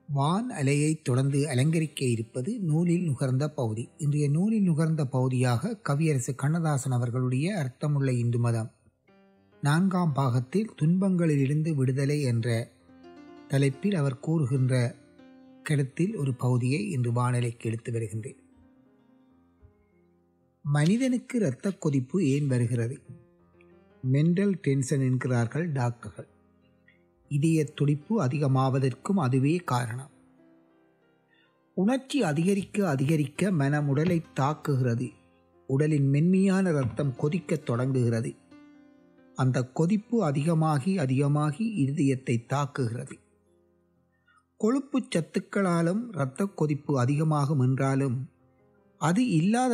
வான் அலையை தொடர்ந்து அலங்கரிக்க இருப்பது நூலில் நுகர்ந்த பகுதி இன்றைய நூலில் நுகர்ந்த பகுதியாக கவியரசு கண்ணதாசன் அவர்களுடைய அர்த்தமுள்ள இந்து மதம் நான்காம் பாகத்தில் துன்பங்களிலிருந்து விடுதலை என்ற தலைப்பில் அவர் கூறுகின்ற கருத்தில் ஒரு பகுதியை இன்று வானிலைக்கு எடுத்து வருகின்றேன் மனிதனுக்கு இரத்த கொதிப்பு ஏன் வருகிறது மென்டல் டென்ஷன் என்கிறார்கள் டாக்டர்கள் இதய துடிப்பு அதிகமாவதற்கும் அதுவே காரணம் உணர்ச்சி அதிகரிக்க அதிகரிக்க மனம் உடலை தாக்குகிறது உடலின் மென்மையான இரத்தம் கொதிக்கத் தொடங்குகிறது அந்த கொதிப்பு அதிகமாகி அதிகமாகி இருதயத்தை தாக்குகிறது கொழுப்பு சத்துக்களாலும் இரத்த கொதிப்பு அதிகமாகும் என்றாலும் அது இல்லாத